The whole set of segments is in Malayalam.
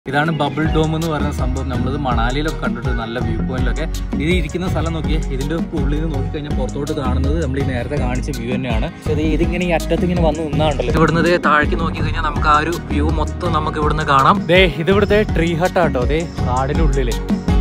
ഇതാണ് ബബിൾ ഡോം എന്ന് പറയുന്ന സംഭവം നമ്മളിത് മണാലിയിലൊക്കെ കണ്ടിട്ട് നല്ല വ്യൂ പോയിന്റിലൊക്കെ ഇത് ഇരിക്കുന്ന സ്ഥലം നോക്കിയേ ഇതിന്റെ ഉള്ളിൽ നിന്ന് നോക്കിക്കഴിഞ്ഞാൽ പുറത്തോട്ട് കാണുന്നത് നമ്മൾ ഈ നേരത്തെ കാണിച്ച വ്യൂ തന്നെയാണ് പക്ഷേ ഇത് ഇതിങ്ങനെ ഈ അറ്റത്ത് ഇങ്ങനെ വന്ന് നിന്നാണ്ടല്ലോ ഇവിടുന്ന് ദേ താഴേക്ക് നോക്കി കഴിഞ്ഞാൽ നമുക്ക് ആ ഒരു വ്യൂ മൊത്തം നമുക്ക് ഇവിടുന്ന് കാണാം ദേ ഇത് ഇവിടുത്തെ ട്രീ ഹട്ടാട്ടോ ദേ കാടിന്റെ ഉള്ളില്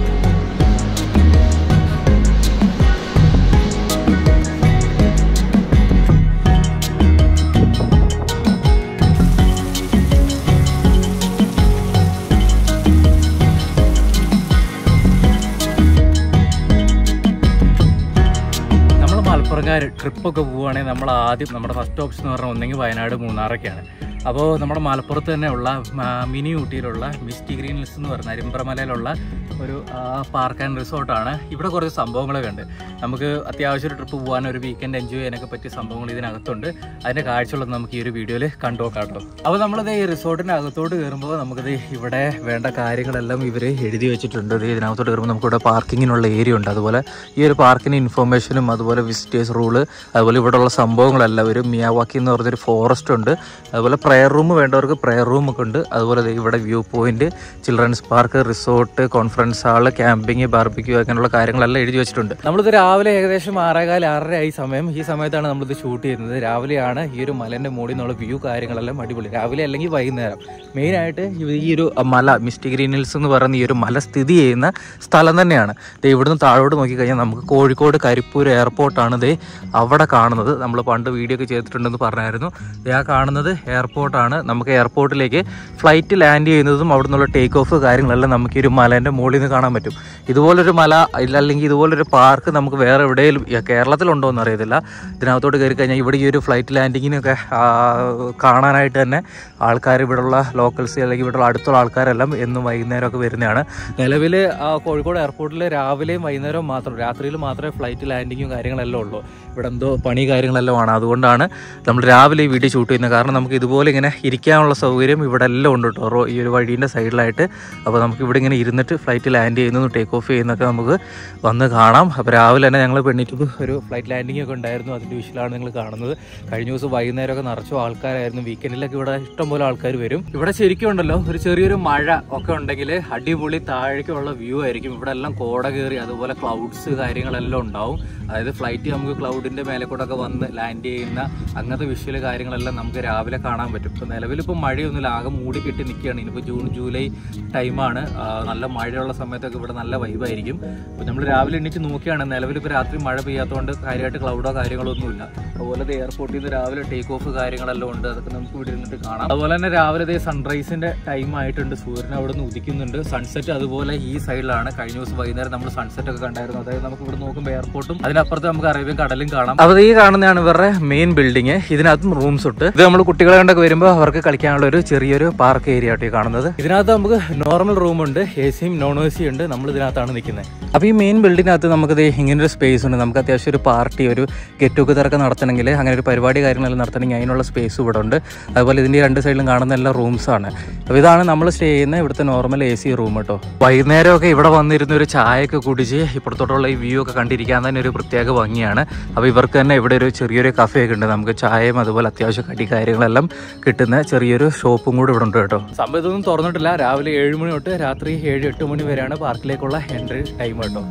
നമ്മൾ മലപ്പുറക്കാർ ട്രിപ്പൊക്കെ പോവുകയാണെങ്കിൽ നമ്മൾ ആദ്യം നമ്മുടെ ഫസ്റ്റ് ഓപ്ഷൻ എന്ന് പറഞ്ഞാൽ ഒന്നെങ്കിൽ വയനാട് മൂന്നാറൊക്കെയാണ് അപ്പോൾ നമ്മുടെ മലപ്പുറത്ത് തന്നെ ഉള്ള ആ, മിനി ഊട്ടിയിലുള്ള മിസ്റ്റി ഗ്രീൻ ഹിൽസ് എന്ന് പറയുന്ന അരിമ്പ്രമലയിലുള്ള ഒരു പാർക്ക് ആൻഡ് റിസോർട്ടാണ് ഇവിടെ കുറച്ച് സംഭവങ്ങളൊക്കെ ഉണ്ട് നമുക്ക് അത്യാവശ്യം ഒരു ട്രിപ്പ് പോകാൻ ഒരു വീക്കെൻഡ് എൻജോയ് ചെയ്യാനൊക്കെ പറ്റിയ സംഭവങ്ങൾ ഇതിനകത്തുണ്ട് അതിൻ്റെ കാഴ്ചകളൊന്നും നമുക്ക് ഈ ഒരു വീഡിയോയിൽ കണ്ടു നോക്കാം കേട്ടോ അപ്പോൾ നമ്മളിത് ഈ റിസോർട്ടിൻ്റെ അകത്തോട്ട് കയറുമ്പോൾ നമുക്കിത് ഇവിടെ വേണ്ട കാര്യങ്ങളെല്ലാം ഇവർ എഴുതി വെച്ചിട്ടുണ്ട് ഇത് ഇതിനകത്തോട്ട് കയറുമ്പോൾ നമുക്കിവിടെ പാർക്കിങ്ങിനുള്ള ഏരിയ ഉണ്ട് അതുപോലെ ഈ ഒരു പാർക്കിന് ഇൻഫർമേഷനും അതുപോലെ വിസിറ്റേഴ്സ് റൂള് അതുപോലെ ഇവിടെയുള്ള സംഭവങ്ങളെല്ലാം ഒരു മിയാവാക്കി എന്ന് പറഞ്ഞൊരു ഫോറസ്റ്റ് ഉണ്ട് അതുപോലെ പ്രെയർ റൂം വേണ്ടവർക്ക് പ്രെയർ റൂം ഒക്കെ ഉണ്ട് അതുപോലെ ദേ ഇവിടെ view point children's park resort conference hall camping barbecue അങ്ങനെയുള്ള കാര്യങ്ങളെല്ലാം എഴുതി വെച്ചിട്ടുണ്ട് നമ്മളിത് രാവിലെ ഏകദേശം ആറേകാല ആറര ആയി സമയം ഈ സമയത്താണ് നമ്മളിത് ഷൂട്ട് ചെയ്യുന്നത് രാവിലെയാണ് ഈ ഒരു മലേൻ്റെ മുകളിൽ നിന്നുള്ള വ്യൂ കാര്യങ്ങളെല്ലാം അടിപൊളി രാവിലെ അല്ലെങ്കിൽ വൈകുന്നേരം മെയിനായിട്ട് ഈ ഒരു മല മിസ്റ്റി ഗ്രീൻ ഹിൽസ് എന്ന് പറയുന്ന ഈ ഒരു മല സ്ഥിതി ചെയ്യുന്ന സ്ഥലം തന്നെയാണ് ദേ ഇവിടുന്ന് താഴോട്ട് നോക്കിക്കഴിഞ്ഞാൽ നമുക്ക് കോഴിക്കോട് കരിപ്പൂർ എയർപോർട്ടാണ് ദേ അവിടെ കാണുന്നത് നമ്മൾ പണ്ട് വീഡിയോ ഒക്കെ ചെയ്തിട്ടുണ്ടെന്ന് പറഞ്ഞായിരുന്നു ദേ ആ കാണുന്നത് എയർപോർട്ടാണ് നമുക്ക് എയർപോർട്ടിലേക്ക് ഫ്ലൈറ്റ് ലാൻഡ് ചെയ്യുന്നതും അവിടെ നിന്നുള്ള ടേക്ക് ഓഫ് കാര്യങ്ങളെല്ലാം നമുക്ക് ഈ ഒരു മലേൻ്റെ മുകളിൽ നിന്ന് കാണാൻ പറ്റും ഇതുപോലൊരു മല ഇല്ല അല്ലെങ്കിൽ ഇതുപോലൊരു പാർക്ക് നമുക്ക് വേറെ എവിടെയെങ്കിലും ഈ കേരളത്തിലുണ്ടോ എന്ന് അറിയത്തില്ല ഇതിനകത്തോട്ട് കയറി കഴിഞ്ഞാൽ ഇവിടെ ഈ ഒരു ഫ്ലൈറ്റ് ലാൻഡിങ്ങിനൊക്കെ ആ, കാണാനായിട്ട് തന്നെ ആൾക്കാർ ഇവിടെയുള്ള ലോക്കൽസ് അല്ലെങ്കിൽ ഇവിടെയുള്ള അടുത്തുള്ള ആൾക്കാരെല്ലാം എന്നും വൈകുന്നേരമൊക്കെ വരുന്നതാണ് നിലവിൽ കോഴിക്കോട് എയർപോർട്ടിൽ രാവിലെയും വൈകുന്നേരവും മാത്രം രാത്രിയിൽ മാത്രമേ ഫ്ലൈറ്റ് ലാൻഡിങ്ങും കാര്യങ്ങളെല്ലാം ഉള്ളൂ ഇവിടെ എന്തോ പണി കാര്യങ്ങളെല്ലാം ആണ് അതുകൊണ്ടാണ് നമ്മൾ രാവിലെ ഈ വീഡിയോ ഷൂട്ട് ചെയ്യുന്നത് കാരണം നമുക്ക് ഇതുപോലെ ഇങ്ങനെ ഇരിക്കാനുള്ള സൗകര്യം ഇവിടെ എല്ലാം ഉണ്ട് കേട്ടോ റോ- ഈ ഒരു വഴീൻ്റെ സൈഡിലായിട്ട് അപ്പോൾ നമുക്ക് ഇവിടെ ഇങ്ങനെ ഇരുന്നിട്ട് ഫ്ലൈറ്റ് ലാൻഡ് ചെയ്യുന്നതും ടേക്ക് ഓഫ് ചെയ്യുന്നതൊക്കെ നമുക്ക് വന്ന് കാണാം അപ്പോൾ രാവിലെ തന്നെ ഞങ്ങൾ പെണ്ണിട്ട് ഒരു ഫ്ലൈറ്റ് ലാൻഡിംഗ് ഒക്കെ ഉണ്ടായിരുന്നു അതിൻ്റെ വിഷയമാണ് നിങ്ങൾ കാണുന്നത് കഴിഞ്ഞ ദിവസം വൈകുന്നേരമൊക്കെ നിറച്ചു ആൾക്കാരായിരുന്നു വീക്കെൻഡിലൊക്കെ ഇവിടെ ഇഷ്ടംപോലെ ആൾക്കാർ വരും ഇവിടെ ശരിക്കും ഉണ്ടല്ലോ ഒരു ചെറിയൊരു മഴ ഒക്കെ ഉണ്ടെങ്കിൽ അടിപൊളി താഴേക്കുള്ള വ്യൂ ആയിരിക്കും ഇവിടെ എല്ലാം കോട കയറി അതുപോലെ ക്ലൗഡ്സ് കാര്യങ്ങളെല്ലാം ഉണ്ടാവും അതായത് ഫ്ലൈറ്റ് നമുക്ക് ക്ലൗഡിന്റെ മേലെ കൂടെ ഒക്കെ വന്ന് ലാൻഡ് ചെയ്യുന്ന അങ്ങനത്തെ വിഷ്വൽ കാര്യങ്ങളെല്ലാം നമുക്ക് രാവിലെ കാണാൻ പറ്റും ഇപ്പൊ നിലവിൽ ഇപ്പൊ മഴയൊന്നുമില്ല ആകെ മൂടി കെട്ടി നിൽക്കുകയാണ് ഇനിയിപ്പോൾ ജൂൺ ജൂലൈ ടൈമാണ് നല്ല മഴയുള്ള സമയത്തൊക്കെ ഇവിടെ നല്ല വൈബായിരിക്കും അപ്പോൾ നമ്മൾ രാവിലെ എണീച്ച് നോക്കിയാണ് നിലവിൽ ഇപ്പോൾ രാത്രി മഴ പെയ്യാത്തതുകൊണ്ട് കാര്യമായിട്ട് ക്ലൗഡോ കാര്യങ്ങളോ ഒന്നുമില്ല അതുപോലെ എയർപോർട്ടിൽ നിന്ന് രാവിലെ ടേക്ക് ഓഫ് കാര്യങ്ങളെല്ലാം ഉണ്ട് അതൊക്കെ നമുക്ക് ഇവിടെ ഇരുന്നിട്ട് കാണാം അതുപോലെ തന്നെ രാവിലെ ദേ സൺറൈസിന്റെ ടൈം ആയിട്ടുണ്ട് സൂര്യൻ അവിടെ നിന്ന് ഉദിക്കുന്നുണ്ട് സൺസെറ്റ് അതുപോലെ ഈ സൈഡിലാണ് കഴിഞ്ഞ ദിവസം വൈകുന്നേരം നമ്മൾ സൺസെറ്റ് ഒക്കെ കണ്ടായിരുന്നു അതായത് നമുക്ക് ഇവിടെ നോക്കുമ്പോൾ എയർപോർട്ടും അതിനപ്പുറത്ത് നമുക്ക് അറേബ്യൻ കടലും കാണാം അപ്പോൾ ഈ കാണുന്നതാണ് ഇവരുടെ മെയിൻ ബിൽഡിംഗ് ഇതിനകത്തും റൂംസ് ഉണ്ട് ഇത് നമ്മൾ കുട്ടികളെ കൊണ്ടൊക്കെ വരുമ്പോൾ അവർക്ക് കളിക്കാനുള്ള ഒരു ചെറിയൊരു പാർക്ക് ഏരിയ ആയിട്ട് ഈ കാണുന്നത് ഇതിനകത്ത് നമുക്ക് നോർമൽ റൂമുണ്ട് എ സിയും നോൺ എ സി ഉണ്ട് നമ്മൾ ഇതിനകത്താണ് നിൽക്കുന്നത് അപ്പോൾ ഈ മെയിൻ ബിൽഡിനകത്ത് നമുക്ക് ദേ ഇങ്ങനെ ഒരു സ്പേസ് ഉണ്ട് നമുക്ക് അത്യാവശ്യം ഒരു പാർട്ടി ഒരു ഗെറ്റ് ടുഗദർ ഒക്കെ നടത്തണമെങ്കിൽ അങ്ങനെ ഒരു പരിപാടി കാര്യങ്ങളെല്ലാം നടത്തണമെങ്കിൽ അതിനുള്ള സ്പേസ് ഇവിടെ ഉണ്ട് അതുപോലെ ഇതിൻ്റെ രണ്ട് സൈഡിലും കാണുന്ന എല്ലാ റൂംസ് ആണ് അപ്പോൾ ഇതാണ് നമ്മൾ സ്റ്റേ ചെയ്യുന്ന ഇവിടുത്തെ നോർമൽ എ സി റൂം കേട്ടോ വൈകുന്നേരമൊക്കെ ഇവിടെ വന്നിരുന്ന ഒരു ചായയൊക്കെ കുടിച്ച് ഇപ്പുറത്തോട്ടുള്ള ഈ വ്യൂ ഒക്കെ കണ്ടിരിക്കാൻ തന്നെ ഒരു പ്രത്യേക ഭംഗിയാണ് അപ്പോൾ ഇവർക്ക് തന്നെ ഇവിടെ ഒരു ചെറിയൊരു കഫേ ഒക്കെ ഉണ്ട് നമുക്ക് ചായയും അതുപോലെ അത്യാവശ്യം കടി കാര്യങ്ങളെല്ലാം കിട്ടുന്ന ചെറിയൊരു ഷോപ്പും കൂടെ ഇവിടെ ഉണ്ട് കേട്ടോ സംഭവം ഇതൊന്നും തുറന്നിട്ടില്ല രാവിലെ ഏഴ് മണി തൊട്ട് രാത്രി ഏഴ് എട്ട് മണി വരെയാണ് പാർക്കിലേക്കുള്ള എൻട്രി ടൈം കേട്ടോ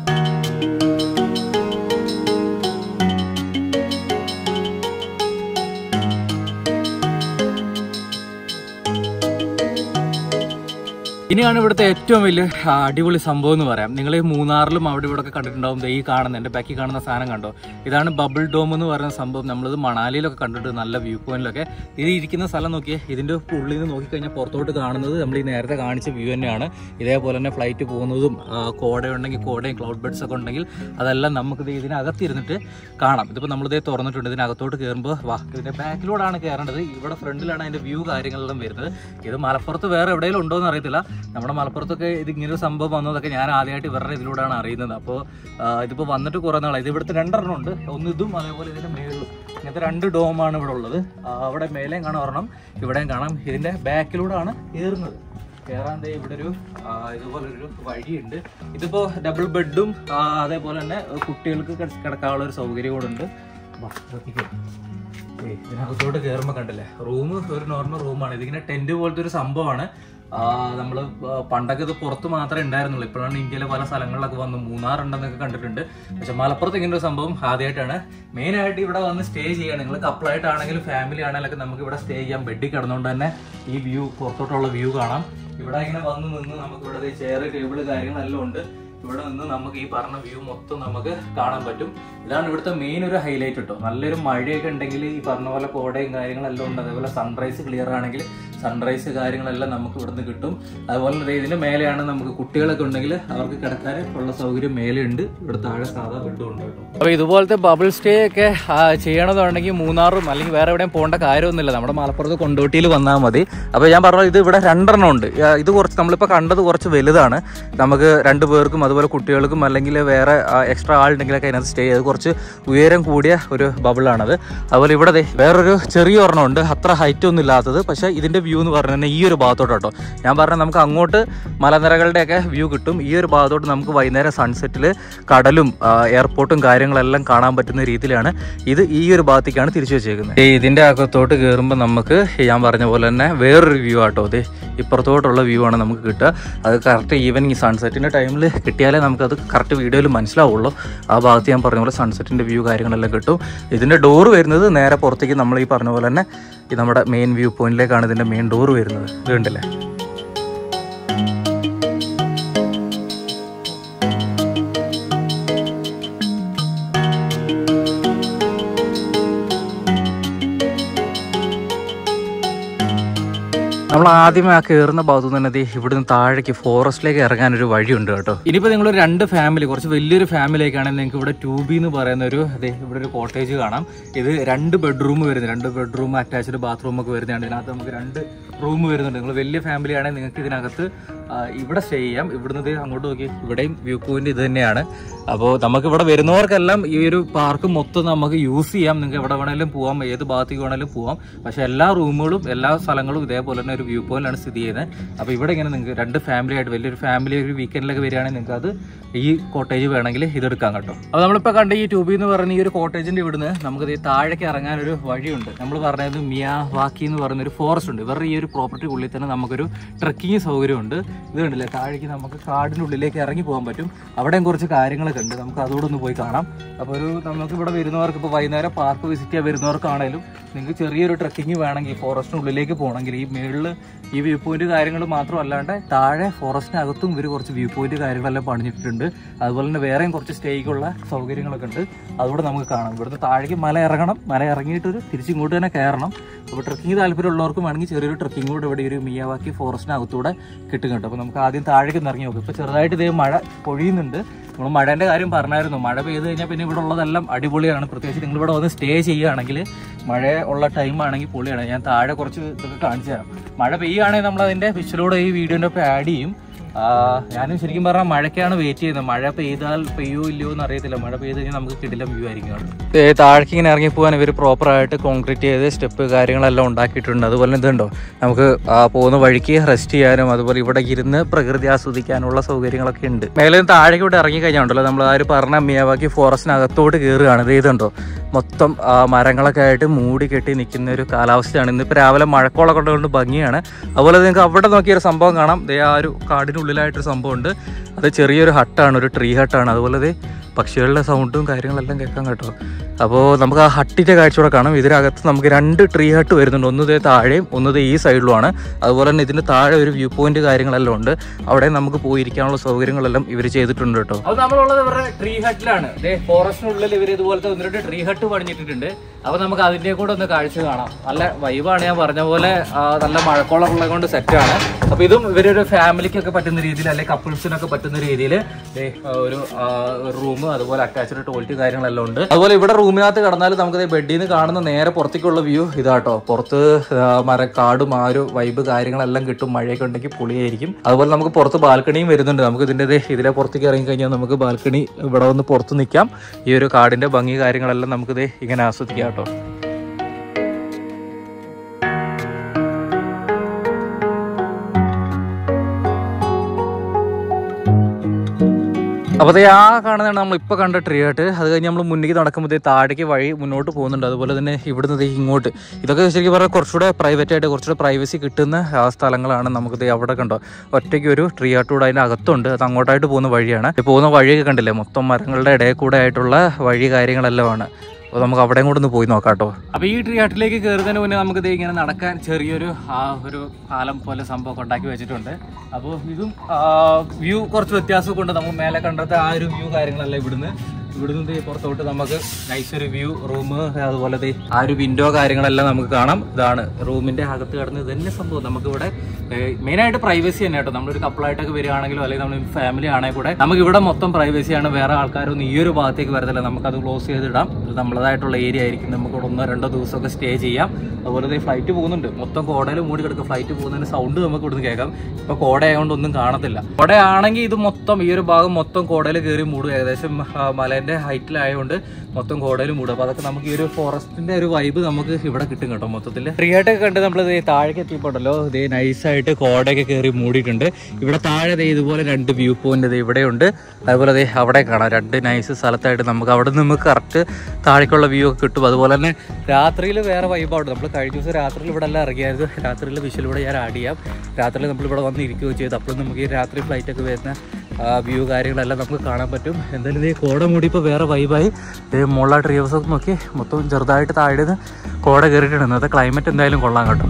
ഇനിയാണ് ഇവിടുത്തെ ഏറ്റവും വലിയ ആ, അടിപൊളി സംഭവം എന്ന് പറയാം നിങ്ങൾ ഈ മൂന്നാറിലും അവിടെ ഇവിടെ ഒക്കെ കണ്ടിട്ടുണ്ടാവും ദേ ഈ കാണുന്ന എൻ്റെ ബാക്കി കാണുന്ന സാധനം കണ്ടോ ഇതാണ് ബബിൾ ഡോം എന്ന് പറയുന്ന സംഭവം നമ്മളിത് മണാലിയിലൊക്കെ കണ്ടിട്ട് നല്ല വ്യൂ പോയിന്റിലൊക്കെ ഇത് ഇരിക്കുന്ന സ്ഥലം നോക്കിയേ ഇതിൻ്റെ ഉള്ളിൽ നിന്ന് നോക്കിക്കഴിഞ്ഞാൽ പുറത്തോട്ട് കാണുന്നത് നമ്മൾ ഈ നേരത്തെ കാണിച്ച വ്യൂ തന്നെയാണ് ഇതേപോലെ തന്നെ ഫ്ലൈറ്റ് പോകുന്നതും ആ, കോടയുണ്ടെങ്കിൽ കോടയും ക്ലൗഡ് ബെഡ്സ് ഒക്കെ ഉണ്ടെങ്കിൽ അതെല്ലാം നമുക്കിത് ഇതിനകത്തിരുന്നിട്ട് കാണാം ഇതിപ്പോൾ നമ്മളിതേ തുറന്നിട്ടുണ്ട് ഇതിനകത്തോട്ട് കയറുമ്പോൾ വാ ഇതിൻ്റെ ബാക്കിലൂടെയാണ് കയറേണ്ടത് ഇവിടെ ഫ്രണ്ടിലാണ് അതിൻ്റെ വ്യൂ കാര്യങ്ങളെല്ലാം വരുന്നത് ഇത് മലപ്പുറത്ത് വേറെ എവിടെയെങ്കിലും ഉണ്ടോ എന്ന് അറിയത്തില്ല നമ്മുടെ മലപ്പുറത്തൊക്കെ ഇത് ഇങ്ങനെ ഒരു സംഭവം വന്നതൊക്കെ ഞാൻ ആദ്യമായിട്ട് ഇവരുടെ ഇതിലൂടെയാണ് അറിയുന്നത് അപ്പോൾ ഇതിപ്പോൾ വന്നിട്ട് കുറേ നാളായി ഇത് ഇവിടുത്തെ രണ്ടെണ്ണം ഉണ്ട് ഒന്ന് ഇതും അതേപോലെ ഇതിൻ്റെ മേളിലും ഇങ്ങനത്തെ രണ്ട് ഡോമാണ് ഇവിടെ ഉള്ളത് ആ, അവിടെ മേലെയും കാണാൻ ഒരെണ്ണം ഇവിടെയും കാണാം ഇതിൻ്റെ ബാക്കിലൂടെയാണ് കയറുന്നത് കയറാൻ ദേ ഇവിടെ ഒരു ആ, ഇതുപോലൊരു വഴിയുണ്ട് ഇതിപ്പോൾ ഡബിൾ ബെഡും അതേപോലെ തന്നെ കുട്ടികൾക്ക് കിട- കിടക്കാനുള്ള ഒരു സൗകര്യം കൂടെ ഉണ്ട് വാ, ശ്രദ്ധിക്കൂ. ഏയ് ഇതിനകത്തോട്ട് കയറുമ്പോൾ കണ്ടില്ലേ റൂം ഒരു നോർമൽ റൂമാണ് ഇതിങ്ങനെ ടെന്റ് പോലത്തെ ഒരു സംഭവമാണ് നമ്മൾ പണ്ടൊക്കെ ഇത് പുറത്ത് മാത്രമേ ഉണ്ടായിരുന്നുള്ളൂ ഇപ്പോഴാണ് ഇന്ത്യയിലെ പല സ്ഥലങ്ങളിലൊക്കെ വന്ന് മൂന്നാർ ഉണ്ടെന്നൊക്കെ കണ്ടിട്ടുണ്ട് പക്ഷെ മലപ്പുറത്ത് ഇങ്ങനെ ഒരു സംഭവം ആദ്യമായിട്ടാണ് മെയിൻ ആയിട്ട് ഇവിടെ വന്ന് സ്റ്റേ ചെയ്യാൻ നിങ്ങൾ കപ്പിളായിട്ടാണെങ്കിലും ഫാമിലി ആണെങ്കിലൊക്കെ നമുക്ക് ഇവിടെ സ്റ്റേ ചെയ്യാം ബെഡിൽ കിടന്നുകൊണ്ട് തന്നെ ഈ വ്യൂ പുറത്തോട്ടുള്ള വ്യൂ കാണാം ഇവിടെ ഇങ്ങനെ വന്ന് നിന്ന് നമുക്ക് ഇവിടെ ചെയർ ടേബിള് കാര്യങ്ങളെല്ലാം ഉണ്ട് ഇവിടെ നിന്ന് നമുക്ക് ഈ പറഞ്ഞ വ്യൂ മൊത്തം നമുക്ക് കാണാൻ പറ്റും ഇതാണ് ഇവിടുത്തെ മെയിൻ ഒരു ഹൈലൈറ്റ് കേട്ടോ നല്ലൊരു മഴയൊക്കെ ഉണ്ടെങ്കിൽ ഈ പറഞ്ഞ പോലെ കോടയും കാര്യങ്ങളെല്ലാം ഉണ്ട് അതേപോലെ സൺറൈസ് ക്ലിയർ ആണെങ്കിൽ സൺറൈസ് കാര്യങ്ങളെല്ലാം നമുക്ക് ഇവിടുന്ന് കിട്ടും അതുപോലെ തന്നെ ഇതിന്റെ മേലെയാണ് നമുക്ക് കുട്ടികളൊക്കെ ഉണ്ടെങ്കിൽ അവർക്ക് കിടക്കാൻ ഉള്ള സൗകര്യം മേലെ ഉണ്ട് ഇവിടെ താഴെ സാധാ ബെഡും ഉണ്ട് കേട്ടോ അപ്പൊ ഇതുപോലത്തെ ബബിൾ സ്റ്റേ ഒക്കെ ചെയ്യണമെന്നുണ്ടെങ്കിൽ മൂന്നാറും അല്ലെങ്കിൽ വേറെ എവിടെയും പോകേണ്ട കാര്യമൊന്നുമില്ല നമ്മുടെ മലപ്പുറത്ത് കൊണ്ടോട്ടിയിൽ വന്നാൽ മതി അപ്പോൾ ഞാൻ പറഞ്ഞു ഇത് ഇവിടെ രണ്ടെണ്ണം ഉണ്ട് ആ, ഇത് കുറച്ച് നമ്മളിപ്പോൾ കണ്ടത് കുറച്ച് വലുതാണ് നമുക്ക് രണ്ട് പേർക്കും അതുപോലെ കുട്ടികൾക്കും അല്ലെങ്കിൽ വേറെ എക്സ്ട്രാ ആളുണ്ടെങ്കിലൊക്കെ അതിനകത്ത് സ്റ്റേ ചെയ്ത് കുറച്ച് ഉയരം കൂടിയ ഒരു ബബിളാണത് അതുപോലെ ഇവിടെ ദേ വേറൊരു ചെറിയ ഒരെണ്ണം ഉണ്ട് അത്ര ഹൈറ്റ് ഒന്നും ഇല്ലാത്തത് പക്ഷേ ഇതിൻ്റെ വ്യൂ എന്ന് പറഞ്ഞു കഴിഞ്ഞാൽ ഈ ഒരു ഭാഗത്തോട്ട് കേട്ടോ ഞാൻ പറഞ്ഞ നമുക്ക് അങ്ങോട്ട് മലനിരകളുടെയൊക്കെ വ്യൂ കിട്ടും ഈ ഒരു ഭാഗത്തോട്ട് നമുക്ക് വൈകുന്നേരം സൺസെറ്റിൽ കടലും ആ, എയർപോർട്ടും കാര്യങ്ങളെല്ലാം കാണാൻ പറ്റുന്ന രീതിയിലാണ് ഇത് ഈ ഒരു ഭാഗത്തേക്കാണ് തിരിച്ചു വെച്ചേക്കുന്നത് ഈ ഇതിൻ്റെ അകത്തോട്ട് കയറുമ്പോൾ നമുക്ക് ഞാൻ പറഞ്ഞ പോലെ തന്നെ വേറൊരു വ്യൂ ആട്ടോ അതെ ഇപ്പുറത്തോട്ടുള്ള വ്യൂ ആണ് നമുക്ക് കിട്ടുക അത് കറക്റ്റ് ഈവൻ ഈ സൺസെറ്റിൻ്റെ ടൈമിൽ കിട്ടിയാലേ നമുക്കത് കറക്റ്റ് വീഡിയോയിൽ മനസ്സിലാവുള്ളൂ ആ ഭാഗത്ത് ഞാൻ പറഞ്ഞ പോലെ സൺസെറ്റിൻ്റെ വ്യൂ കാര്യങ്ങളെല്ലാം കിട്ടും ഇതിൻ്റെ ഡോറ് വരുന്നത് നേരെ പുറത്തേക്ക് നമ്മൾ ഈ പറഞ്ഞ പോലെ തന്നെ ഈ നമ്മുടെ മെയിൻ വ്യൂ പോയിന്റിലേക്കാണ് ഇതിൻ്റെ മെയിൻ ഡോറ് വരുന്നത് ഇത് കണ്ടില്ലേ നമ്മൾ ആദ്യമേ ആ കയറുന്ന ഭാഗത്തു നിന്ന് തന്നെ ദേ ഇവിടുന്ന് താഴേക്ക് ഫോറസ്റ്റിലേക്ക് ഇറങ്ങാൻ ഒരു വഴിയുണ്ട് കേട്ടോ ഇനിയിപ്പോൾ നിങ്ങൾ രണ്ട് ഫാമിലി കുറച്ച് വലിയൊരു ഫാമിലിയൊക്കെയാണെങ്കിൽ നിങ്ങൾക്ക് ഇവിടെ ട്യൂബി എന്ന് പറയുന്ന ഒരു അതെ ഇവിടെ ഒരു കോട്ടേജ് കാണാം ഇത് രണ്ട് ബെഡ്റൂം വരുന്നത് രണ്ട് ബെഡ്റൂം അറ്റാച്ച്ഡ് ബാത്റൂം ഒക്കെ വരുന്നതാണ് ഇതിനകത്ത് നമുക്ക് രണ്ട് റൂം വരുന്നുണ്ട് നിങ്ങൾ വലിയ ഫാമിലി ആണെങ്കിൽ നിങ്ങൾക്ക് ഇതിനകത്ത് ആ, ഇവിടെ സ്റ്റേ ചെയ്യാം ഇവിടുന്ന് ദേ അങ്ങോട്ട് നോക്കി ഇവിടെയും വ്യൂ പോയിന്റ് ഇത് തന്നെയാണ് അപ്പോൾ നമുക്ക് ഇവിടെ വരുന്നവർക്കെല്ലാം ഈ ഒരു പാർക്ക് മൊത്തം നമുക്ക് യൂസ് ചെയ്യാം നിങ്ങൾക്ക് എവിടെ വേണേലും പോവാം ഏത് ഭാഗത്തേക്ക് വേണേലും പോവാം പക്ഷെ എല്ലാ റൂമുകളും എല്ലാ സ്ഥലങ്ങളും ഇതേപോലെ തന്നെ ഒരു വ്യൂ പോയിന്റിലാണ് സ്ഥിതി ചെയ്യുന്നത് അപ്പോൾ ഇവിടെ ഇങ്ങനെ നിങ്ങൾക്ക് രണ്ട് ഫാമിലി ആയിട്ട് വലിയൊരു ഫാമിലി ഒരു വീക്കെൻഡിലൊക്കെ വരികയാണെങ്കിൽ നിങ്ങൾക്ക് അത് ഈ കോട്ടേജ് വേണമെങ്കിൽ ഇതെടുക്കാം കേട്ടോ അപ്പോൾ നമ്മളിപ്പോൾ കണ്ട ഈ ട്യൂബിൽ എന്ന് പറഞ്ഞ ഈ ഒരു കോട്ടേജിൻ്റെ ഇവിടുന്ന് നമുക്ക് ഈ താഴേക്ക് ഇറങ്ങാൻ ഒരു വഴിയുണ്ട് നമ്മൾ പറഞ്ഞത് മിയാ വാക്കി എന്ന് പറയുന്ന ഒരു ഫോറസ്റ്റ് ഉണ്ട് ഇവരുടെ ഈ ഒരു പ്രോപ്പർട്ടി ഉള്ളിൽ തന്നെ നമുക്കൊരു ട്രക്കിംഗ് സൗകര്യമുണ്ട് ഇത് കണ്ടില്ലേ താഴേക്ക് നമുക്ക് കാടിൻ്റെ ഉള്ളിലേക്ക് ഇറങ്ങി പോകാൻ പറ്റും അവിടെയും കുറച്ച് കാര്യങ്ങളൊക്കെ ഉണ്ട് നമുക്ക് അതോടെ ഒന്ന് പോയി കാണാം അപ്പോൾ ഒരു നമുക്ക് ഇവിടെ വരുന്നവർക്ക് ഇപ്പോൾ വൈകുന്നേരം പാർക്ക് വിസിറ്റ് ചെയ്യാൻ വരുന്നവർക്കാണേലും നിങ്ങൾക്ക് ചെറിയൊരു ട്രക്കിംഗ് വേണമെങ്കിൽ ഫോറസ്റ്റിനുള്ളിലേക്ക് പോകണമെങ്കിൽ ഈ മേളിൽ ഈ വ്യൂ പോയിന്റ് കാര്യങ്ങൾ മാത്രമല്ലാണ്ട് താഴെ ഫോറസ്റ്റിനകത്തും ഇവർ കുറച്ച് വ്യൂ പോയിന്റ് കാര്യങ്ങളെല്ലാം പണിഞ്ഞിട്ടുണ്ട് അതുപോലെ തന്നെ വേറെയും കുറച്ച് സ്റ്റേക്കുള്ള സൗകര്യങ്ങളൊക്കെ ഉണ്ട് അതുകൂടെ നമുക്ക് കാണാം ഇവിടുന്ന് താഴേക്ക് മല ഇറങ്ങണം മല ഇറങ്ങിയിട്ടൊരു തിരിച്ചിങ്ങോട്ട് തന്നെ കയറണം അപ്പോൾ ട്രക്കിംഗ് താല്പര്യമുള്ളവർക്കും വേണമെങ്കിൽ ചെറിയൊരു ട്രക്കിംഗ് കൂടെ ഇവിടെ ഒരു മിയാവാക്കി ഫോറസ്റ്റിനകത്തൂടെ കിട്ടും കേട്ടോ അപ്പോൾ നമുക്ക് ആദ്യം താഴേക്ക് ഒന്ന് ഇറങ്ങി നോക്കും ഇപ്പോൾ ചെറുതായിട്ട് ഇതേ മഴ പൊഴിയുന്നുണ്ട് നമ്മൾ മഴേൻ്റെ കാര്യം പറഞ്ഞായിരുന്നു മഴ പെയ്ത് കഴിഞ്ഞാൽ പിന്നെ ഇവിടെ ഉള്ളതെല്ലാം അടിപൊളിയാണ് പ്രത്യേകിച്ച് നിങ്ങൾ ഇവിടെ വന്ന് സ്റ്റേ ചെയ്യുകയാണെങ്കിൽ മഴ ഉള്ള ടൈം ആണെങ്കിൽ പൊളിയാണ് ഞാൻ താഴെ കുറച്ച് ഇതൊക്കെ കാണിച്ചു തരാം മഴ പെയ്യുകയാണെങ്കിൽ നമ്മൾ അതിൻ്റെ വിഷ്വലോടെ ഈ വീഡിയോൻ്റെ ഒപ്പം ആഡ് ചെയ്യും ആ, ഞാനും ശരിക്കും പറഞ്ഞാൽ മഴയ്ക്കാണ് വെയിറ്റ് ചെയ്യുന്നത് മഴ പെയ്താൽ പെയ്യോ ഇല്ലയോ എന്ന് അറിയത്തില്ല മഴ പെയ്ത് കഴിഞ്ഞാൽ നമുക്ക് കിടിലം വ്യൂ ആയിരിക്കും അവിടെ താഴേക്ക് ഇങ്ങനെ ഇറങ്ങി പോകാൻ ഇവർ പ്രോപ്പറായിട്ട് കോൺക്രീറ്റ് ചെയ്ത് സ്റ്റെപ്പ് കാര്യങ്ങളെല്ലാം ഉണ്ടാക്കിയിട്ടുണ്ട് അതുപോലെ ഇതുണ്ടോ നമുക്ക് ആ പോകുന്ന വഴിക്ക് റെസ്റ്റ് ചെയ്യാനും അതുപോലെ ഇവിടെ ഇരുന്ന് പ്രകൃതി ആസ്വദിക്കാനുള്ള സൗകര്യങ്ങളൊക്കെ ഉണ്ട് മേലെ നിന്ന് താഴേക്ക് ഇവിടെ ഇറങ്ങി കഴിഞ്ഞാൽ ഉണ്ടല്ലോ നമ്മൾ ആ ഒരു പറഞ്ഞ മിയാവാക്കി ഫോറസ്റ്റിനകത്തോട്ട് കയറുകയാണ് ഇത് ഇതുണ്ടോ മൊത്തം ആ, മരങ്ങളൊക്കെ ആയിട്ട് മൂടി കെട്ടി നിൽക്കുന്ന ഒരു കാലാവസ്ഥയാണ് ഇന്നിപ്പോൾ രാവിലെ മഴക്കോളൊക്കെ കൊണ്ട് ഭംഗിയാണ് അതുപോലെ നിങ്ങൾക്ക് അവിടെ നോക്കിയ ഒരു സംഭവം കാണാം ദേ ആ ഒരു കാടിനുള്ളിലായിട്ടൊരു സംഭവമുണ്ട് അത് ചെറിയൊരു ഹട്ടാണ് ഒരു ട്രീ ഹട്ടാണ് അതുപോലെ ദേ പക്ഷികളുടെ സൗണ്ടും കാര്യങ്ങളെല്ലാം കേൾക്കാൻ കേട്ടോ അപ്പോൾ നമുക്ക് ആ ഹട്ടിൻ്റെ കാഴ്ചയോടെ കാണാം ഇതിനകത്ത് നമുക്ക് രണ്ട് ട്രീ ഹട്ട് വരുന്നുണ്ട് ഒന്ന് ദേ താഴെയും ഒന്ന് ദേ ഈ സൈഡിലുമാണ് അതുപോലെ തന്നെ ഇതിൻ്റെ താഴെ ഒരു വ്യൂ പോയിന്റ് കാര്യങ്ങളെല്ലാം ഉണ്ട് അവിടെ നമുക്ക് പോയിരിക്കാനുള്ള സൗകര്യങ്ങളെല്ലാം ഇവർ ചെയ്തിട്ടുണ്ട് കേട്ടോ അപ്പോൾ നമ്മളുള്ളത് ഇവരുടെ ട്രീ ഹട്ടിലാണ് ഫോറസ്റ്റിനുള്ളിൽ ഇവർ ഇതുപോലത്തെ ഒന്ന് രണ്ട് ട്രീ ഹട്ട് പണിഞ്ഞിട്ടുണ്ട് അപ്പോൾ നമുക്ക് അതിൻ്റെ കൂടെ ഒന്ന് കാഴ്ച കാണാം നല്ല വൈബാണ് ഞാൻ പറഞ്ഞ പോലെ ആ, നല്ല മഴക്കോളം ഉള്ളത് കൊണ്ട് സെറ്റാണ് അപ്പോൾ ഇതും ഇവരൊരു ഫാമിലിക്കൊക്കെ പറ്റുന്ന രീതിയിൽ അല്ലെങ്കിൽ കപ്പിൾസിനൊക്കെ പറ്റുന്ന രീതിയിൽ ഒരു റൂം അതുപോലെ അറ്റാച്ച്ഡ് ടോയ്ലറ്റ് കാര്യങ്ങളെല്ലാം ഉണ്ട് അതുപോലെ ഇവിടെ റൂമിനകത്ത് കിടന്നാൽ നമുക്ക് ബെഡിൽ നിന്ന് കാണുന്ന നേരെ പുറത്തേക്കുള്ള വ്യൂ ഇതാട്ടോ പുറത്ത് ആ, മരക്കാടും ആ ഒരു വൈബ് കാര്യങ്ങളെല്ലാം കിട്ടും മഴയൊക്കെ ഉണ്ടെങ്കിൽ പൊളിയായിരിക്കും അതുപോലെ നമുക്ക് പുറത്ത് ബാൽക്കണിയും വരുന്നുണ്ട് നമുക്ക് ഇതിൻ്റെ ദേ ഇതിലെ പുറത്തേക്ക് ഇറങ്ങി കഴിഞ്ഞാൽ നമുക്ക് ബാൽക്കണി ഇവിടെ വന്ന് പുറത്ത് നിൽക്കാം ഈ ഒരു കാടിന്റെ ഭംഗി കാര്യങ്ങളെല്ലാം നമുക്ക് ദേ ഇങ്ങനെ ആസ്വദിക്കാം കേട്ടോ അപ്പോൾ അതേ ആ കാണുന്നതാണ് നമ്മൾ ഇപ്പോൾ കണ്ട ട്രീ ആയിട്ട് അത് കഴിഞ്ഞ് നമ്മൾ മുന്നിലേക്ക് നടക്കുമ്പോൾ താഴേക്ക് വഴി മുന്നോട്ട് പോകുന്നുണ്ട് അതുപോലെ തന്നെ ഇവിടുന്ന് ദേ ഇങ്ങോട്ട് ഇതൊക്കെ ശരിക്കും പറഞ്ഞാൽ കുറച്ചുകൂടെ പ്രൈവറ്റ് ആയിട്ട് കുറച്ചുകൂടെ പ്രൈവസി കിട്ടുന്ന ആ സ്ഥലങ്ങളാണ് നമുക്ക് ദേ അവിടെ കണ്ടോ ഒറ്റയ്ക്ക് ഒരു ട്രീ ആട്ടൂടെ അതിൻ്റെ അകത്തുണ്ട് അത് അങ്ങോട്ടായിട്ട് പോകുന്ന വഴിയാണ് ഈ പോകുന്ന വഴിയൊക്കെ കണ്ടില്ലേ മൊത്തം മരങ്ങളുടെ ഇടയിൽ കൂടെ ആയിട്ടുള്ള വഴി കാര്യങ്ങളെല്ലാമാണ് അപ്പോൾ നമുക്ക് അവിടെയും കൂടെ ഒന്ന് പോയി നോക്കാം കേട്ടോ അപ്പോൾ ഈ ട്രീ ആട്ടിലേക്ക് കയറുന്നതിന് മുന്നേ നമുക്ക് ദേ ഇങ്ങനെ നടക്കാൻ ചെറിയൊരു ആ ഒരു പാലം പോലെ സംഭവം ഉണ്ടാക്കി വെച്ചിട്ടുണ്ട് അപ്പോൾ ഇതും വ്യൂ കുറച്ച് വ്യത്യാസമൊക്കെ ഉണ്ട് നമുക്ക് മേലെ കണ്ടത്തെ ആ ഒരു വ്യൂ കാര്യങ്ങളല്ല ഇവിടുന്ന് ഇവിടുന്ന് ദേ പുറത്തോട്ട് നമുക്ക് നൈസ് ഒരു വ്യൂ റൂം അതുപോലെ ദേ ആ ഒരു വിൻഡോ കാര്യങ്ങളെല്ലാം നമുക്ക് കാണാം ഇതാണ് റൂമിന്റെ അകത്ത് കിടന്ന് ഇത് തന്നെ സംഭവം നമുക്ക് ഇവിടെ മെയിനായിട്ട് പ്രൈവസി തന്നെ കേട്ടോ നമ്മളൊരു കപ്പിളായിട്ടൊക്കെ വരികയാണെങ്കിലോ അല്ലെങ്കിൽ നമ്മൾ ഫാമിലി ആണെങ്കിൽ കൂടെ നമുക്ക് ഇവിടെ മൊത്തം പ്രൈവസിയാണ് വേറെ ആൾക്കാരൊന്നും ഈ ഒരു ഭാഗത്തേക്ക് വരത്തില്ല നമുക്ക് അത് ക്ലോസ് ചെയ്തിടാം ഇത് നമ്മളതായിട്ടുള്ള ഏരിയ ആയിരിക്കും നമുക്ക് ഇവിടെ ഒന്നോ രണ്ടോ ദിവസമൊക്കെ സ്റ്റേ ചെയ്യാം അതുപോലെ തന്നെ ഫ്ലൈറ്റ് പോകുന്നുണ്ട് മൊത്തം കോടയിൽ മൂടി കിടക്കുക ഫ്ലൈറ്റ് പോകുന്നതിന് സൗണ്ട് നമുക്ക് ഇവിടുന്ന് കേൾക്കാം ഇപ്പൊ കോട ആയതുകൊണ്ട് ഒന്നും കാണത്തില്ല കോടയാണെങ്കിൽ ഇത് മൊത്തം ഈ ഒരു ഭാഗം മൊത്തം കോടയിൽ കയറി മൂടും ഏകദേശം ആ, മലേന്റെ ഹൈറ്റിലായതുകൊണ്ട് മൊത്തം കോടയിൽ മൂടും അപ്പൊ അതൊക്കെ നമുക്ക് ഈ ഒരു ഫോറസ്റ്റിന്റെ ഒരു വൈബ് നമുക്ക് ഇവിടെ കിട്ടും കേട്ടോ മൊത്തത്തിൽ ഫ്രീ ആയിട്ടൊക്കെ കണ്ട് നമ്മൾ താഴേക്ക് എത്തിയപ്പോണ്ടല്ലോ ഇതേ നൈസായിട്ട് കോടയൊക്കെ കയറി മൂടിയിട്ടുണ്ട് ഇവിടെ താഴെ ദേ ഇതുപോലെ രണ്ട് വ്യൂ പോയിന്റ് ദേ ഇവിടെയുണ്ട് അതുപോലെ ദേ അവിടെ കാണാം രണ്ട് നൈസ് സ്ഥലത്തായിട്ട് നമുക്ക് അവിടെ നിന്ന് നമുക്ക് കറക്റ്റ് താഴേക്കുള്ള വ്യൂ ഒക്കെ കിട്ടും അതുപോലെ തന്നെ രാത്രിയിൽ വേറെ വൈബാണ് നമ്മൾ കഴിഞ്ഞ ദിവസം രാത്രിയിൽ ഇവിടെ എല്ലാം ഇറങ്ങിയായിരുന്നു രാത്രിയിൽ വിഷലിലൂടെ ഞാൻ ആഡ് ചെയ്യാം രാത്രിയിൽ നമ്മളിവിടെ വന്ന് ഇരിക്കുകയോ ചെയ്തു അപ്പോൾ നമുക്ക് ഈ രാത്രി ഫ്ലൈറ്റ് ഒക്കെ വരുന്ന വ്യൂ കാര്യങ്ങളെല്ലാം നമുക്ക് കാണാൻ പറ്റും എന്തായാലും ഈ കോട മൂടി ഇപ്പോൾ വേറെ വൈബായി മുള്ള ട്രീ ഹൗസ് ഒക്കെ നോക്കി മൊത്തം ചെറുതായിട്ട് താഴെ നിന്ന് കോട കയറിയിട്ടുണ്ട് ഇന്നത്തെ ക്ലൈമറ്റ് എന്തായാലും കൊള്ളാം കേട്ടോ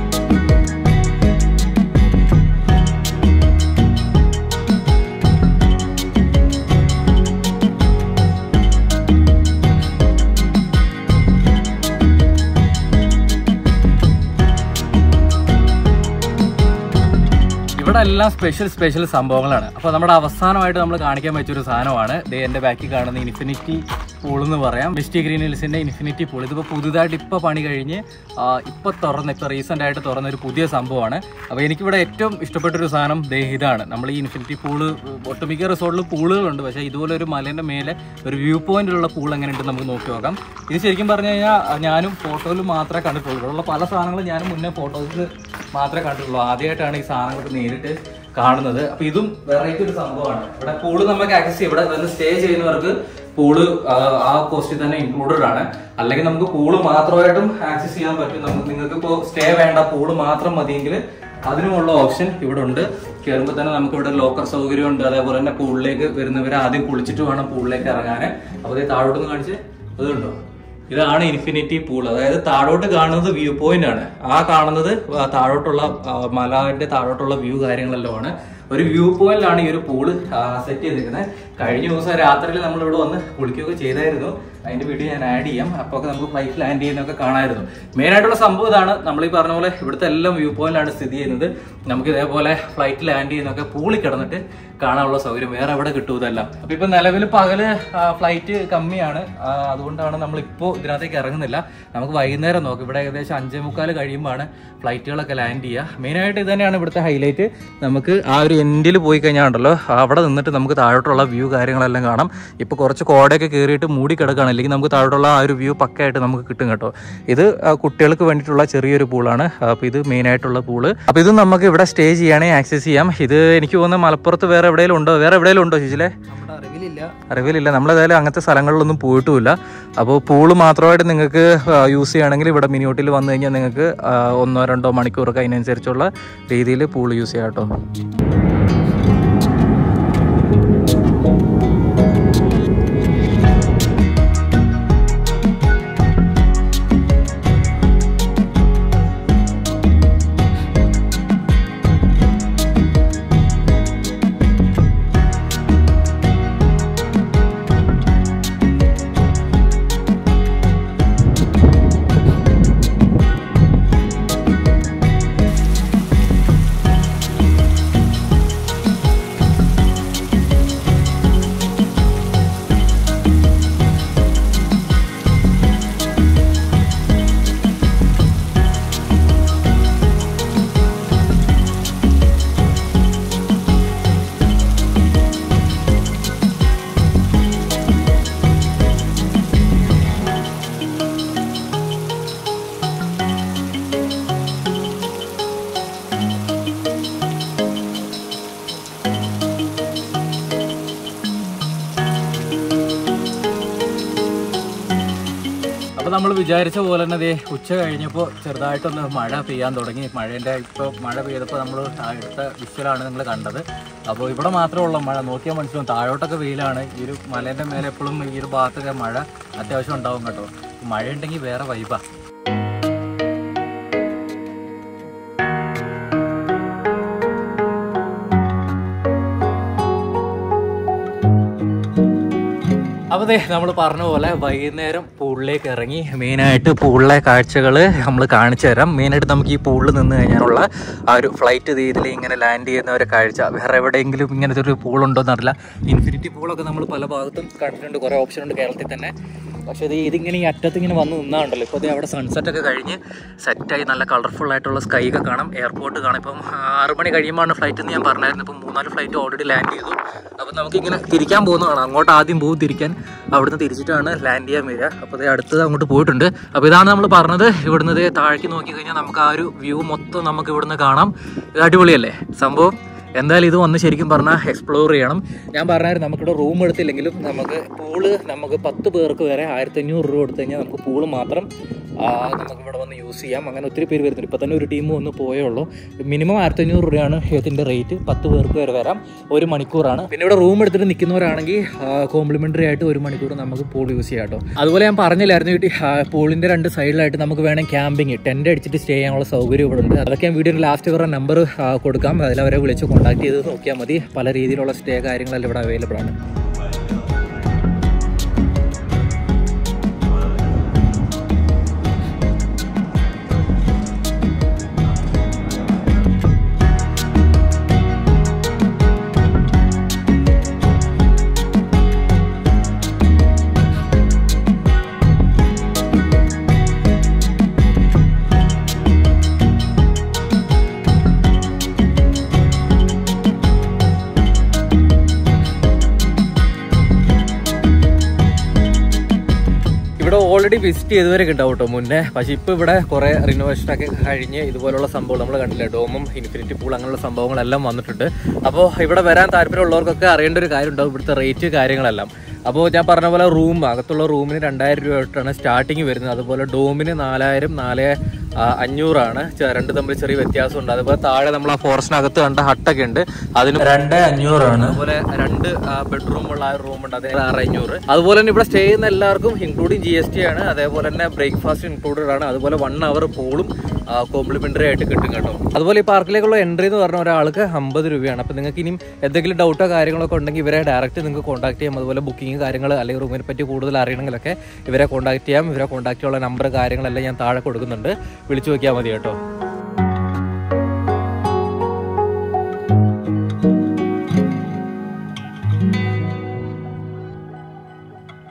ഇവിടെ എല്ലാം സ്പെഷ്യൽ സ്പെഷ്യൽ സംഭവങ്ങളാണ് അപ്പോൾ നമ്മുടെ അവസാനമായിട്ട് നമ്മൾ കാണിക്കാൻ പറ്റിയൊരു സാധനമാണ് ദേ എൻ്റെ ബാക്കിൽ കാണുന്ന ഇൻഫിനിറ്റി പൂൾ എന്ന് പറയാം മിസ്റ്റി ഗ്രീൻ ഹിൽസിൻ്റെ ഇൻഫിനിറ്റി പൂൾ ഇതിപ്പോൾ പുതുതായിട്ട് ഇപ്പോൾ പണി കഴിഞ്ഞ് ഇപ്പോൾ തുറന്ന് ഇപ്പോൾ റീസെൻ്റ് ആയിട്ട് തുറന്ന ഒരു പുതിയ സംഭവമാണ് അപ്പോൾ എനിക്കിവിടെ ഏറ്റവും ഇഷ്ടപ്പെട്ടൊരു സാധനം ദേ ഇതാണ് നമ്മൾ ഈ ഇൻഫിനിറ്റി പൂള് ഒട്ടുമിക്ക റിസോർട്ടിൽ പൂളുകളുണ്ട് പക്ഷേ ഇതുപോലെ ഒരു മലേൻ്റെ മേലെ ഒരു വ്യൂ പോയിന്റിലുള്ള പൂൾ എങ്ങനെയുണ്ട് നമുക്ക് നോക്കി നോക്കാം ഇത് ശരിക്കും പറഞ്ഞു കഴിഞ്ഞാൽ ഞാനും ഫോട്ടോയിൽ മാത്രമേ കണ്ടിട്ടുള്ളൂ ഇവിടെയുള്ള പല സാധനങ്ങളും ഞാനും മുന്നേ ഫോട്ടോസിൽ മാത്രമേ കണ്ടിട്ടുള്ളൂ ആദ്യമായിട്ടാണ് ഈ സാധനങ്ങളൊക്കെ നേരിട്ട് കാണുന്നത് അപ്പൊ ഇതും വെറൈറ്റി ഒരു സംഭവമാണ് ഇവിടെ പൂള് നമുക്ക് ആക്സസ് ചെയ്യും ഇവിടെ വന്ന് സ്റ്റേ ചെയ്യുന്നവർക്ക് പൂള് ആ കോസ്റ്റിൽ തന്നെ ഇൻക്ലൂഡഡ് ആണ് അല്ലെങ്കിൽ നമുക്ക് പൂള് മാത്രമായിട്ടും ആക്സസ് ചെയ്യാൻ പറ്റും നമുക്ക് നിങ്ങൾക്ക് ഇപ്പോൾ സ്റ്റേ വേണ്ട പൂള് മാത്രം മതിയെങ്കിൽ അതിനുമുള്ള ഓപ്ഷൻ ഇവിടെ ഉണ്ട് കയറുമ്പോൾ തന്നെ നമുക്ക് ഇവിടെ ലോക്കർ സൗകര്യം ഉണ്ട് അതേപോലെ തന്നെ പൂളിലേക്ക് വരുന്നവർ ആദ്യം കുളിച്ചിട്ട് വേണം പൂളിലേക്ക് ഇറങ്ങാൻ അപ്പോൾ ഇത് താഴോട്ടൊന്ന് കാണിച്ച് അതുണ്ടോ ഇതാണ് ഇൻഫിനിറ്റി പൂൾ അതായത് താഴോട്ട് കാണുന്നത് വ്യൂ പോയിന്റ് ആണ് ആ കാണുന്നത് ആ താഴോട്ടുള്ള ആ, മലന്റെ താഴോട്ടുള്ള വ്യൂ കാര്യങ്ങളെല്ലാം ആണ് ഒരു വ്യൂ പോയിന്റിലാണ് ഈ ഒരു പൂള് സെറ്റ് ചെയ്തിരിക്കുന്നത് കഴിഞ്ഞ ദിവസം രാത്രിയിൽ നമ്മൾ ഇവിടെ വന്ന് കുളിക്കുകയൊക്കെ ചെയ്തായിരുന്നു അതിന്റെ വീഡിയോ ഞാൻ ആഡ് ചെയ്യാം അപ്പോൾ ഒക്കെ നമുക്ക് ഫ്ലൈറ്റ് ലാൻഡ് ചെയ്യുന്നതൊക്കെ കാണാമായിരുന്നു മെയിൻ ആയിട്ടുള്ള സംഭവം ഇതാണ് നമ്മൾ ഈ പറഞ്ഞ പോലെ ഇവിടുത്തെ എല്ലാം വ്യൂ പോയിന്റിലാണ് സ്ഥിതി ചെയ്യുന്നത് നമുക്ക് ഇതേപോലെ ഫ്ലൈറ്റ് ലാൻഡ് ചെയ്യുന്നതൊക്കെ പൂളി കിടന്നിട്ട് കാണാനുള്ള സൗകര്യം വേറെ എവിടെ കിട്ടൂതല്ല അപ്പൊ ഇപ്പൊ നിലവിൽ പകല് ഫ്ലൈറ്റ് കമ്മിയാണ് ആ, അതുകൊണ്ടാണ് നമ്മൾ ഇപ്പോൾ ഇതിനകത്തേക്ക് ഇറങ്ങുന്നില്ല നമുക്ക് വൈകുന്നേരം നോക്കാം ഇവിടെ ഏകദേശം അഞ്ചേ മുക്കാൽ കഴിയുമ്പോഴാണ് ഫ്ലൈറ്റുകളൊക്കെ ലാൻഡ് ചെയ്യുക മെയിനായിട്ട് ഇത് തന്നെയാണ് ഇവിടുത്തെ ഹൈലൈറ്റ് നമുക്ക് ആ ഒരു എൻഡിൽ പോയി കഴിഞ്ഞാൽ ഉണ്ടല്ലോ അവിടെ നിന്നിട്ട് നമുക്ക് താഴോട്ടുള്ള വ്യൂ കാര്യങ്ങളെല്ലാം കാണാം ഇപ്പോൾ കുറച്ച് കോടയൊക്കെ കയറിയിട്ട് മൂടി കിടക്കുകയാണ് അല്ലെങ്കിൽ നമുക്ക് താഴോട്ടുള്ള ആ ഒരു വ്യൂ പക്കയായിട്ട് നമുക്ക് കിട്ടും കേട്ടോ ഇത് ആ, കുട്ടികൾക്ക് വേണ്ടിയിട്ടുള്ള ചെറിയൊരു പൂളാണ് അപ്പോൾ ഇത് മെയിൻ ആയിട്ടുള്ള പൂള് അപ്പോൾ ഇത് നമുക്ക് ഇവിടെ സ്റ്റേ ചെയ്യുകയാണെങ്കിൽ ആക്സസ് ചെയ്യാം ഇത് എനിക്ക് തോന്നുന്നത് മലപ്പുറത്ത് വേറെ എവിടെയെങ്കിലും ഉണ്ടോ വേറെ എവിടെയെങ്കിലും ഉണ്ടോ ചേച്ചിലെ നമ്മുടെ അറിവിലില്ല അറിവിലില്ല നമ്മളേതായാലും അങ്ങനത്തെ സ്ഥലങ്ങളിലൊന്നും പോയിട്ടുമില്ല അപ്പോൾ പൂള് മാത്രമായിട്ട് നിങ്ങൾക്ക് യൂസ് ചെയ്യുകയാണെങ്കിൽ ഇവിടെ മിനിയോട്ടിൽ വന്നു കഴിഞ്ഞാൽ നിങ്ങൾക്ക് ആ, ഒന്നോ രണ്ടോ മണിക്കൂറൊക്കെ അതിനനുസരിച്ചുള്ള രീതിയിൽ പൂള് യൂസ് ചെയ്യാം കേട്ടോ നമ്മൾ വിചാരിച്ച പോലെ തന്നെ ദേ ഉച്ച കഴിഞ്ഞപ്പോൾ ചെറുതായിട്ടൊന്ന് മഴ പെയ്യാൻ തുടങ്ങി മഴേൻ്റെ ഇപ്പോൾ മഴ പെയ്തപ്പോൾ നമ്മൾ എടുത്ത വിഷ്വലാണ് നിങ്ങൾ കണ്ടത് അപ്പോൾ ഇവിടെ മാത്രമുള്ള മഴ നോക്കിയാൽ മനസ്സിലാവും താഴോട്ടൊക്കെ വെയിലാണ് ഈ ഒരു മലേൻ്റെ മേലെ എപ്പോഴും ഈ ഒരു ഭാഗത്തൊക്കെ മഴ അത്യാവശ്യം ഉണ്ടാവും കേട്ടോ മഴ ഉണ്ടെങ്കിൽ വേറെ വൈബാ അപ്പോൾ ദേ നമ്മൾ പറഞ്ഞ പോലെ വൈകുന്നേരം പൂളിലേക്ക് ഇറങ്ങി മെയിനായിട്ട് പൂളിലെ കാഴ്ചകൾ നമ്മൾ കാണിച്ചു തരാം മെയിനായിട്ട് നമുക്ക് ഈ പൂളിൽ നിന്ന് കഴിഞ്ഞാലുള്ള ആ ഒരു ഫ്ലൈറ്റ് ഇതിൽ ഇങ്ങനെ ലാൻഡ് ചെയ്യുന്ന ഒരു കാഴ്ച വേറെ എവിടെയെങ്കിലും ഇങ്ങനത്തെ ഒരു പൂളുണ്ടോ എന്നറിയില്ല ഇൻഫിനിറ്റി പൂളൊക്കെ നമ്മൾ പല ഭാഗത്തും കണ്ടിട്ടുണ്ട് കുറേ ഓപ്ഷൻ ഉണ്ട് കേരളത്തിൽ തന്നെ പക്ഷേ ഇത് ഇതിങ്ങനെ ഈ അറ്റത്ത് ഇങ്ങനെ വന്ന് നിന്നാണ്ടല്ലോ ഇപ്പോൾ അവിടെ സൺസെറ്റ് ഒക്കെ കഴിഞ്ഞ് സെറ്റായി നല്ല കളർഫുൾ ആയിട്ടുള്ള സ്കൈ ഒക്കെ കാണാം എയർപോർട്ട് കാണാം ഇപ്പം ആറ് മണി കഴിയുമ്പോഴാണ് ഫ്ലൈറ്റ് എന്ന് ഞാൻ പറഞ്ഞായിരുന്നു ഇപ്പം മൂന്നാല് ഫ്ലൈറ്റ് ഓൾറെഡി ലാൻഡ് ചെയ്തു അപ്പം നമുക്കിങ്ങനെ തിരിക്കാൻ പോകുന്നതാണ് അങ്ങോട്ട് ആദ്യം പോകും തിരിക്കാൻ അവിടുന്ന് തിരിച്ചിട്ടാണ് ലാൻഡ് ചെയ്യാൻ വരിക അപ്പോൾ ഇത് അടുത്തത് അങ്ങോട്ട് പോയിട്ടുണ്ട് അപ്പോൾ ഇതാണ് നമ്മൾ പറഞ്ഞത് ഇവിടുന്ന് ദേ താഴേക്ക് നോക്കി കഴിഞ്ഞാൽ നമുക്ക് ആ ഒരു വ്യൂ മൊത്തം നമുക്ക് ഇവിടുന്ന് കാണാം ഇത് അടിപൊളിയല്ലേ സംഭവം എന്തായാലും ഇത് വന്ന് ശരിക്കും പറഞ്ഞാൽ എക്സ്പ്ലോർ ചെയ്യണം ഞാൻ പറഞ്ഞായിരുന്നു നമുക്കിവിടെ റൂം എടുത്തില്ലെങ്കിലും നമുക്ക് പൂള് നമുക്ക് പത്ത് പേർക്ക് വരെ ആയിരത്തി അഞ്ഞൂറ് രൂപ എടുത്തു കഴിഞ്ഞാൽ നമുക്ക് പൂള് മാത്രം ആ, നമുക്ക് ഇവിടെ വന്ന് യൂസ് ചെയ്യാം അങ്ങനെ ഒത്തിരി പേര് വരുന്നുണ്ട് ഇപ്പോൾ തന്നെ ഒരു ടീം വന്ന് പോയേ ഉള്ളൂ മിനിമം ആയിരത്തി അഞ്ഞൂറ് രൂപയാണ് ഇതിൻ്റെ റേറ്റ് പത്ത് പേർക്ക് വരെ വരാം ഒരു മണിക്കൂറാണ് പിന്നെ ഇവിടെ റൂം എടുത്തിട്ട് നിൽക്കുന്നവരാണെങ്കിൽ കോംപ്ലിമെൻ്ററി ആയിട്ട് ഒരു മണിക്കൂർ നമുക്ക് പൂൾ യൂസ് ചെയ്യാം കേട്ടോ അതുപോലെ ഞാൻ പറഞ്ഞില്ലായിരുന്നു ഈ പൂളിൻ്റെ രണ്ട് സൈഡിലായിട്ട് നമുക്ക് വേണം ക്യാമ്പിങ് ടെൻ്റ് അടിച്ചിട്ട് സ്റ്റേ ചെയ്യാനുള്ള സൗകര്യം ഇവിടെ ഉണ്ട് അതൊക്കെ ഞാൻ വീഡിയോയുടെ ലാസ്റ്റ് ഇവരുടെ നമ്പർ കൊടുക്കാം അതിൽ അവരെ വിളിച്ച് കോൺടാക്ട് ചെയ്ത് നോക്കിയാൽ മതി പല രീതിയിലുള്ള സ്റ്റേ കാര്യങ്ങളെല്ലാം ഇവിടെ അവൈലബിൾ ആണ് ഇവിടെ ഓൾറെഡി വിസിറ്റ് ചെയ്തവരൊക്കെ ഉണ്ടാവും കേട്ടോ മുന്നേ പക്ഷെ ഇപ്പൊ ഇവിടെ കുറെ റിനോവേഷൻ ഒക്കെ കഴിഞ്ഞ് ഇതുപോലുള്ള സംഭവം നമ്മൾ കണ്ടില്ല ഡോമും ഇൻഫിനിറ്റി പൂൾ അങ്ങനെയുള്ള സംഭവങ്ങളെല്ലാം വന്നിട്ടുണ്ട് അപ്പോൾ ഇവിടെ വരാൻ താല്പര്യമുള്ളവർക്കൊക്കെ അറിയേണ്ട ഒരു കാര്യം ഉണ്ടാവും ഇവിടുത്തെ റേറ്റ് കാര്യങ്ങളെല്ലാം അപ്പോൾ ഞാൻ പറഞ്ഞ പോലെ റൂം അകത്തുള്ള റൂമിന് രണ്ടായിരം രൂപ തൊട്ടാണ് സ്റ്റാർട്ടിങ് വരുന്നത് അതുപോലെ ഡോമിന് നാലായിരം നാല് ആ, അഞ്ഞൂറാണ് ചെ- രണ്ട് തമ്മിൽ ചെറിയ വ്യത്യാസമുണ്ട് അതുപോലെ താഴെ നമ്മൾ ആ ഫോറസ്റ്റിനകത്ത് കണ്ട ഹട്ടൊക്കെ ഉണ്ട് അതിന് രണ്ട് അഞ്ഞൂറാണ് അതുപോലെ രണ്ട് ബെഡ്റൂം ഉള്ള ആ റൂം ഉണ്ട് അതിന് ആറ് അഞ്ഞൂറ് അതുപോലെ തന്നെ ഇവിടെ സ്റ്റേ ചെയ്യുന്ന എല്ലാവർക്കും ഇൻക്ലൂഡിങ് ജി എസ് ടി ആണ് അതേപോലെ തന്നെ ബ്രേക്ക്ഫാസ്റ്റ് ഇൻക്ലൂഡഡ് ആണ് അതുപോലെ വൺ അവർ പൂളും കോംപ്ലിമെന്ററി ആയിട്ട് കിട്ടും കേട്ടോ അതുപോലെ ഈ പാർക്കിലേക്കുള്ള എൻട്രി എന്ന് പറഞ്ഞ ഒരാൾക്ക് അമ്പത് രൂപയാണ് അപ്പോൾ നിങ്ങൾക്ക് ഇനിയും എന്തെങ്കിലും ഡൗട്ടോ കാര്യങ്ങളൊക്കെ ഉണ്ടെങ്കിൽ ഇവരെ ഡയറക്റ്റ് നിങ്ങൾക്ക് കോൺടാക്ട് ചെയ്യാം അതുപോലെ ബുക്കിംഗ് കാര്യങ്ങൾ അല്ലെങ്കിൽ റൂമിനെ പറ്റി കൂടുതൽ അറിയണമെങ്കിലൊക്കെ ഇവരെ കോൺടാക്ട് ചെയ്യാം ഇവരെ കോൺടാക്ട് ചെയ്യാനുള്ള നമ്പർ കാര്യങ്ങളെല്ലാം ഞാൻ താഴെ കൊടുക്കുന്നുണ്ട് വിളിച്ചു നോക്കിയാൽ മതി കേട്ടോ